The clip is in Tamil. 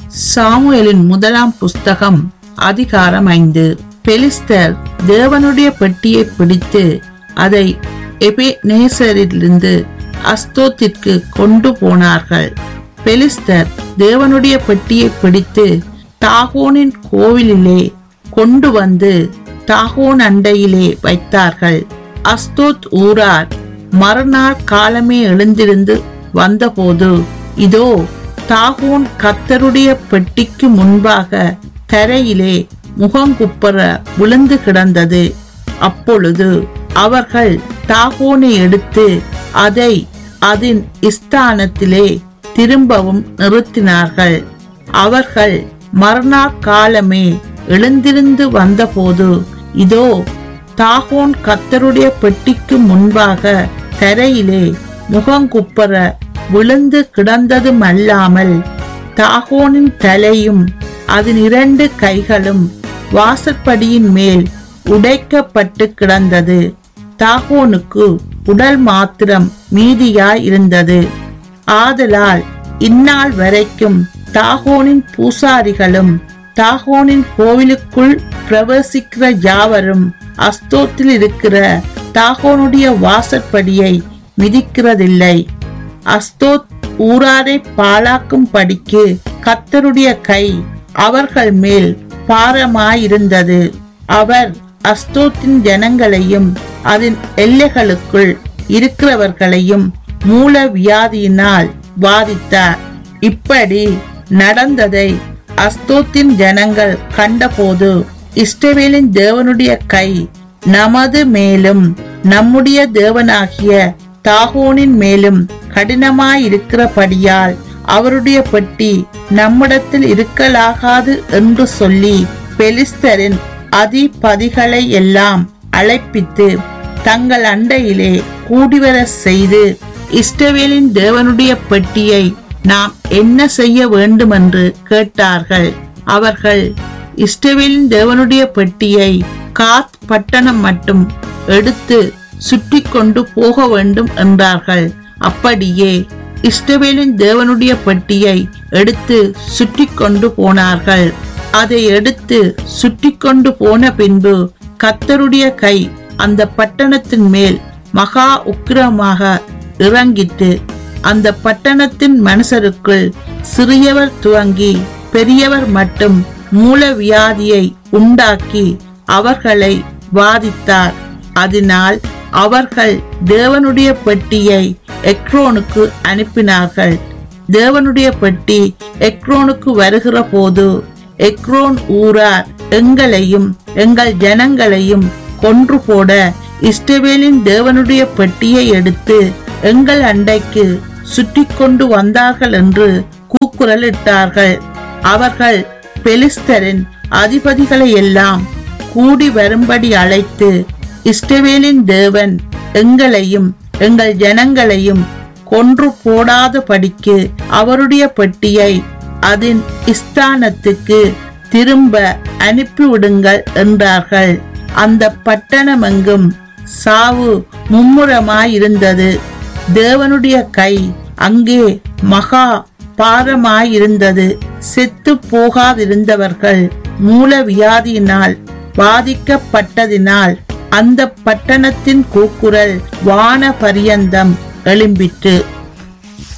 சாமுவேலின் முதலாம் புஸ்தகம் அதிகாரம் ஐந்து பெலிஸ்தர் தேவனுடைய பெட்டியை பிடித்து அதை எபேநேசரிலிருந்து அஸ்தோத்திற்கு கொண்டு போனார்கள் பெலிஸ்தர் தேவனுடைய பெட்டியை பிடித்து தாகோனின் கோவிலிலே கொண்டு வந்து தாகோன் அண்டையிலே வைத்தார்கள் அஸ்தோத் ஊரார் மறுநாள் காலமே எழுந்திருந்து வந்தபோது இதோ தாகோன் கர்த்தருடைய பெட்டிக்கு முன்பாக தரையிலே முகங்குப்புற விழுந்து கிடந்தது அப்பொழுது அவர்கள் தாகோனை எடுத்து அதை அதன் ஸ்தானத்திலே திரும்பவும் நிறுத்தினார்கள் அவர்கள் மரணா காலமே எழுந்திருந்து வந்தபோது இதோ தாகோன் கர்த்தருடைய பெட்டிக்கு முன்பாக தரையிலே முகங்குப்புற விழுந்து கிடந்ததுமல்லாமல் தாகோனின் தலையும் அதன் இரண்டு கைகளும் வாசற்படியின் மேல் உடைக்கப்பட்டு கிடந்தது தாகோனுக்கு உடல் மாத்திரம் மீதியாய் இருந்தது ஆதலால் இந்நாள் வரைக்கும் தாகோனின் பூசாரிகளும் தாகோனின் கோவிலுக்குள் பிரவேசிக்கிற யாவரும் அஸ்தோத்தில் இருக்கிற தாகோனுடைய வாசற்படியை மிதிக்கிறதில்லை அஸ்தோத் ஊராரை பாழாக்கும் படிக்கு கத்தருடைய கை அவர்கள் மேல் பாரமாயிருந்தது அவர் அஸ்தோத்தின் ஜனங்களையும் அதன் எல்லைகளுக்குள் இருக்கிறவர்களையும் மூல வியாதியினால் பாதித்தார் இப்படி நடந்ததை அஸ்தோத்தின் ஜனங்கள் கண்டபோது இஸ்ரவேலின் தேவனுடைய கை நமது மேலும் நம்முடைய தேவனாகிய தாகோனின் மேலும் கடினமாயிருக்கிறபடியால் அவருடைய பெட்டி நம்மிடத்தில் இருக்கலாகாது என்று சொல்லி பெலிஸ்தரின் அதிபதிகளை எல்லாம் அழைப்பித்து தங்கள் அண்டையிலே கூடிவர செய்து இஸ்ரவேலின் தேவனுடைய பெட்டியை நாம் என்ன செய்ய வேண்டுமென்று கேட்டார்கள் அவர்கள் இஸ்ரவேலின் தேவனுடைய பெட்டியை காத் பட்டணம் மட்டும் எடுத்து சுற்றி கொண்டு போக வேண்டும் என்றார்கள் அப்படியே இஸ்ரவேலின் தேவனுடைய பெட்டியை எடுத்து சுற்றி கொண்டு போனார்கள் அதை எடுத்து சுற்றி கொண்டு போன பின்பு கத்தருடைய கை அந்த பட்டணத்தின் மேல் மகா உக்கிரமாக இறங்கிட்டு அந்த பட்டணத்தின் மனுஷருக்குள் சிறியவர் துவங்கி பெரியவர் மட்டும் மூல வியாதியை உண்டாக்கி அவர்களை வாதித்தார் அதனால் அவர்கள் தேவனுடைய பெட்டியை எக்ரோனுக்கு அனுப்பினார்கள் தேவனுடைய பெட்டி எக்ரோனுக்கு வருகிற போது எக்ரோன் ஊரார் எங்களையும் எங்கள் ஜனங்களையும் கொன்று போட இஸ்ரவேலின் தேவனுடைய பெட்டியை எடுத்து எங்கள் அண்டைக்கு சுற்றி கொண்டு வந்தார்கள் என்று கூக்குரலிட்டார்கள் அவர்கள் பெலிஸ்தரின் அதிபதிகளை எல்லாம் கூடி வரும்படி அழைத்து இஸ்ரவேலின் தேவன் எங்களையும் எங்கள் ஜனங்களையும் கொன்று போடாத படிக்கு அவருடைய பெட்டியை அதன் ஸ்தானத்துக்கு திரும்ப அனுப்பிவிடுங்கள் என்றார்கள் அந்த பட்டணமெங்கும் சாவு மும்முரமாயிருந்தது தேவனுடைய கை அங்கே மகா பாரமாயிருந்தது செத்து போகாதிருந்தவர்கள் மூல வியாதியினால் பாதிக்கப்பட்டதினால் அந்த பட்டணத்தின் கூக்குரல் வான பரியந்தம் எழும்பிற்று